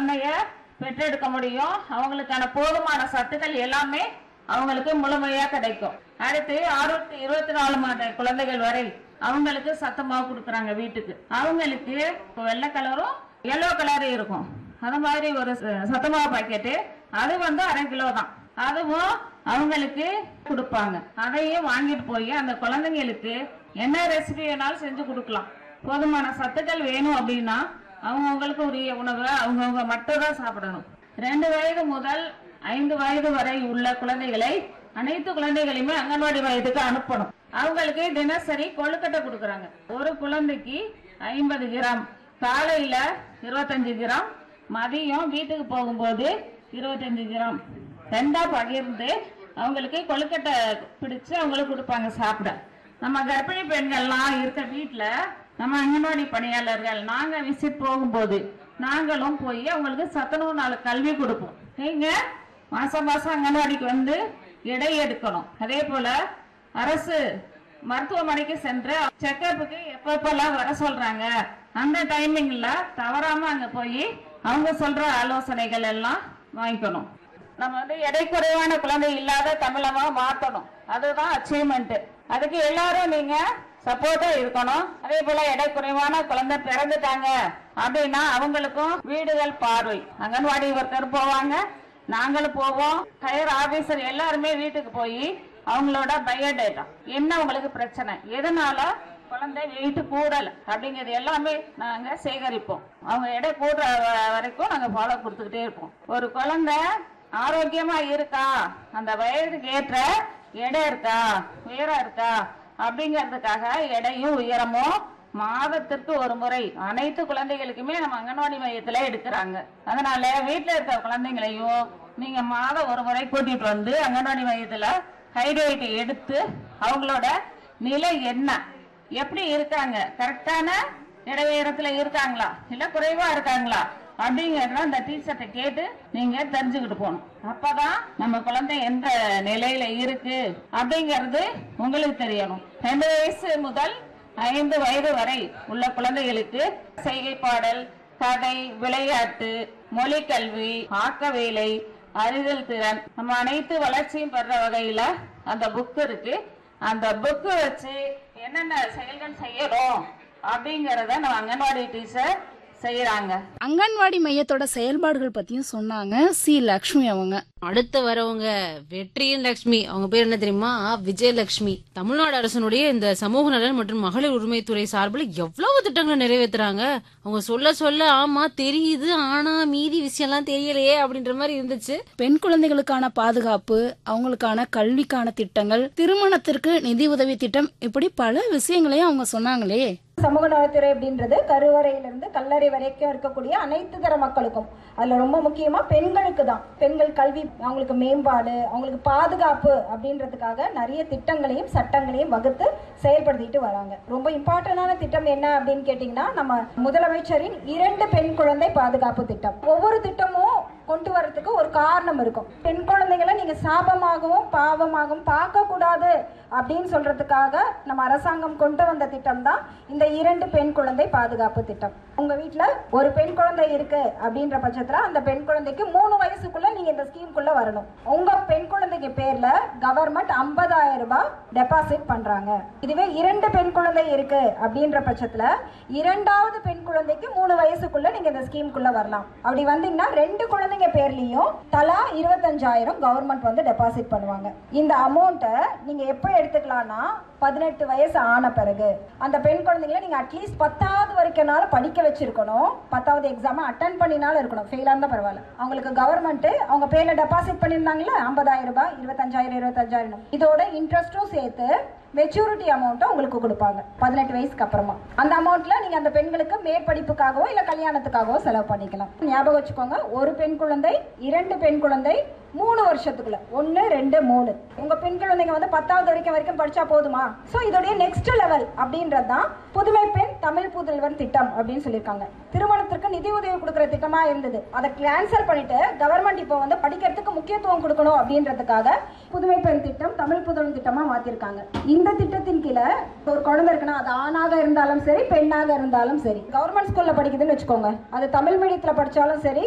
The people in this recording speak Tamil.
குழந்தைய பெற்றெடுக்க முடியும் அவங்களுக்கான போதுமான சத்துக்கள் எல்லாமே அவங்களுக்கு முழுமையா கிடைக்கும் அடுத்து ஆறுநூத்தி இருபத்தி நாலு மாத குழந்தைகள் வரை அவங்களுக்கு சத்தமாக கொடுக்குறாங்க வீட்டுக்கு அவங்களுக்கு வெள்ளை கலரும் எல்லோ கலரும் இருக்கும் அது மாதிரி ஒரு ச- சத்துமாவு பாக்கெட்டு அது வந்து அரை கிலோ தான் அதுவும் அவங்களுக்கு கொடுப்பாங்க அதையும் வாங்கிட்டு போய் அந்த குழந்தைங்களுக்கு என்ன ரெசிபி வேணாலும் செஞ்சு கொடுக்கலாம் போதுமான சத்துக்கள் வேணும் அப்படின்னா அவங்கவுங்களுக்கு உரிய உணவை அவங்கவுங்க மட்டும் தான் சாப்பிடணும் ரெண்டு வயது முதல் ஐந்து வயது வரை உள்ள குழந்தைகளை அனைத்து குழந்தைகளையுமே அங்கன்வாடி மையத்துக்கு அனுப்பணும் அவங்களுக்கு தினசரி கொழுக்கட்டை கொடுக்கறாங்க ஒரு குழந்தைக்கு ஐம்பது கிராம் காலையில இருபத்தஞ்சு கிராம் மதியம் வீட்டுக்கு போகும்போது இருபத்தஞ்சு கிராம் ரெண்டா பகிர்ந்து அவங்களுக்கு கொழுக்கட்டை பிடிச்சு அவங்களுக்கு கொடுப்பாங்க சாப்பிட நம்ம கர்ப்பிணி பெண்கள்லாம் இருக்க வீட்ல நம்ம அங்கன்வாடி பணியாளர்கள் நாங்க விசிட் போகும்போது நாங்களும் போய் அவங்களுக்கு சத்துணவு நாள் கல்வி கொடுப்போம் நீங்க மாசம் மாசம் அங்கன்வாடிக்கு வந்து எடை எடுக்கணும் அதே போல அரசு மருத்துவமனைக்கு சென்று செக்கப்புக்கு எப்பப்பெல்லாம் வர சொல்றாங்க அந்த டைமிங்ல தவறாம அங்க போய் அவங்க சொல்ற ஆலோசனைகள் எல்லாம் வாங்கிக்கணும் நம்ம வந்து எடை குறைவான குழந்தை இல்லாத தமிழமா மாத்தணும் அதுதான் அச்சீவ்மெண்ட் அதுக்கு எல்லாரும் நீங்க சப்போர்ட்டா இருக்கணும் அதே போல எடை குறைவான குழந்தை பிறந்துட்டாங்க அப்படின்னா அவங்களுக்கும் வீடுகள் பார்வை அங்கன்வாடி ஒருத்தர் போவாங்க நாங்களும் போவோம் ஹையர் ஆபீசர் எல்லாருமே வீட்டுக்கு போய் அவங்களோட பயோடேட்டா என்ன உங்களுக்கு பிரச்சனை எதனால குழந்தை வெயிட் கூடல அப்படிங்கிறது எல்லாமே நாங்க சேகரிப்போம் அவங்க எடை கூடுற வ- வரைக்கும் நாங்க ஃபாலோ கொடுத்துக்கிட்டே இருப்போம் ஒரு குழந்தை ஆரோக்கியமா இருக்கா அந்த வயதுக்கு ஏற்ற எடை இருக்கா உயரம் இருக்கா அப்படிங்கிறதுக்காக எடையும் உயரமும் மாதத்திற்கு ஒரு முறை அனைத்து குழந்தைகளுக்குமே நம்ம அங்கன்வாடி மையத்துல எடுக்கிறாங்க அதனால வீட்டுல இருக்க குழந்தைங்களையும் நீங்க மாதம் ஒரு முறை கூட்டிட்டு வந்து அங்கன்வாடி மையத்துல ஹைட்ரேட் எடுத்து அவங்களோட நிலை என்ன எப்படி இருக்காங்க கரெக்டான இடைவேரத்துல இருக்காங்களா இல்ல குறைவா இருக்காங்களா அப்படிங்கறத அந்த டீச்சர்ட்ட கேட்டு நீங்க தெரிஞ்சுக்கிட்டு போகணும் அப்பதான் நம்ம குழந்தை எந்த நிலையில இருக்கு அப்படிங்கறது உங்களுக்கு தெரியணும் ரெண்டு வயசு முதல் ஐந்து வயது வரை உள்ள குழந்தைகளுக்கு செய்கை பாடல் கதை விளையாட்டு மொழி கல்வி ஆக்க வேலை அறிதல் திறன் நம்ம அனைத்து வளர்ச்சியும் பெற வகையில அந்த புக் இருக்கு அந்த புக்கு வச்சு என்னென்ன செயல்கள் செய்யறோம் அப்படிங்கறத நம்ம அங்கன்வாடி டீச்சர் செய்யறாங்க அங்கன்வாடி மையத்தோட செயல்பாடுகள் பத்தியும் சொன்னாங்க சி லக்ஷ்மி அவங்க அடுத்து வரவங்க வெற்றியின் லட்சுமி அவங்க பேர் என்ன தெரியுமா விஜயலட்சுமி தமிழ்நாடு அரசனுடைய இந்த சமூக நலன் மற்றும் மகளிர் உரிமைத்துறை சார்பில் எவ்வளவு திட்டங்களை நிறைவேத்துறாங்க அவங்க சொல்ல சொல்ல ஆமா தெரியுது ஆனா மீதி விஷயம்லாம் தெரியலையே அப்படின்ற மாதிரி இருந்துச்சு பெண் குழந்தைகளுக்கான பாதுகாப்பு அவங்களுக்கான கல்விக்கான திட்டங்கள் திருமணத்திற்கு நிதி உதவி திட்டம் இப்படி பல விஷயங்களையும் அவங்க சொன்னாங்களே சமூக நலத்துறை அப்படின்றது கருவறையிலிருந்து கல்லறை வரைக்கும் இருக்கக்கூடிய அனைத்து தர மக்களுக்கும் அதுல ரொம்ப முக்கியமா பெண்களுக்கு தான் பெண்கள் கல்வி அவங்களுக்கு மேம்பாடு அவங்களுக்கு பாதுகாப்பு அப்படின்றதுக்காக நிறைய திட்டங்களையும் சட்டங்களையும் வகுத்து செயல்படுத்திட்டு வராங்க ரொம்ப இம்பார்ட்டன்டான திட்டம் என்ன அப்படின்னு கேட்டிங்கன்னா நம்ம முதலமைச்சரின் இரண்டு பெண் குழந்தை பாதுகாப்பு திட்டம் ஒவ்வொரு திட்டமும் கொண்டு வரதுக்கு ஒரு காரணம் இருக்கும் பெண் குழந்தைகளை நீங்க சாபமாகவும் பாவமாகவும் பார்க்க கூடாது அப்படின்னு சொல்றதுக்காக நம்ம அரசாங்கம் கொண்டு வந்த திட்டம் தான் இந்த இரண்டு பெண் குழந்தை பாதுகாப்பு திட்டம் உங்க வீட்ல ஒரு பெண் குழந்தை இருக்கு அப்படின்ற பட்சத்துல அந்த பெண் குழந்தைக்கு மூணு வயசுக்குள்ள நீங்க இந்த ஸ்கீம்குள்ள வரணும் உங்க பெண் குழந்தைக்கு பேர்ல கவர்மெண்ட் 50000 ரூபாய் டெபாசிட் பண்றாங்க இதுவே இரண்டு பெண் குழந்தை இருக்கு அப்படின்ற பட்சத்துல இரண்டாவது பெண் குழந்தைக்கு மூணு வயசுக்குள்ள நீங்க இந்த ஸ்கீம்குள்ள வரலாம் அப்படி வந்தீங்கன்னா ரெண்டு குழந்தைங்க பேர்லயும் தலா இருபத்தஞ்சாயிரம் கவர்மெண்ட் வந்து டெபாசிட் பண்ணுவாங்க இந்த அமௌண்ட்டை நீங்க எப்போ எடுத்துக்கலாம்னா பதினெட்டு வயசு ஆன பிறகு அந்த பெண் குழந்தைங்களை நீங்க அட்லீஸ்ட் பத்தாவது வரைக்கும்னாலும் படிக்க வச்சிருக்கணும் பத்தாவது எக்ஸாம் அட்டன் பண்ணினாலும் இருக்கணும் ஃபெயிலா இருந்தா பரவாயில்ல அவங்களுக்கு கவர்மெண்ட் அவங்க பேர்ல டெபாசிட் பண்ணியிருந்தாங்களா ஐம்பதாயிரம் ரூபாய் இருபத்தஞ்சாயிரம் இருபத்தஞ்சாயிரம் இதோட இன்ட்ரெஸ்ட்டும் சேர்த்து மெச்சூரிட்டி அமௌண்ட்டை உங்களுக்கு கொடுப்பாங்க பதினெட்டு வயசுக்கு அப்புறமா அந்த அமௌண்ட்ல நீங்க அந்த பெண்களுக்கு மேற்படிப்புக்காகவோ இல்ல கல்யாணத்துக்காகவோ செலவு பண்ணிக்கலாம் ஞாபகம் வச்சுக்கோங்க ஒரு பெண் குழந்தை இரண்டு பெண் குழந்தை மூணு வருஷத்துக்குள்ள ஒன்னு ரெண்டு மூணு உங்க பெண் குழந்தைங்க வந்து பத்தாவது வரைக்கும் வரைக்கும் படிச்சா போதுமா சோ இதோடைய நெக்ஸ்ட் லெவல் அப்படின்றது தான் புதுமை பெண் தமிழ் புதல்வன் திட்டம் அப்படின்னு சொல்லியிருக்காங்க திருமணத்திற்கு நிதி உதவி கொடுக்கிற திட்டமா இருந்தது அதை கேன்சல் பண்ணிட்டு கவர்மெண்ட் இப்போ வந்து படிக்கிறதுக்கு முக்கியத்துவம் கொடுக்கணும் அப்படின்றதுக்காக புதுமை பெண் திட்டம் தமிழ் புதல்வன் திட்டமா மாத்திருக்காங்க இந்த திட்டத்தின் கீழே ஒரு குழந்தை இருக்குன்னா அது ஆணாக இருந்தாலும் சரி பெண்ணாக இருந்தாலும் சரி கவர்மெண்ட் ஸ்கூல்ல படிக்குதுன்னு வச்சுக்கோங்க அது தமிழ் மீடியத்துல படிச்சாலும் சரி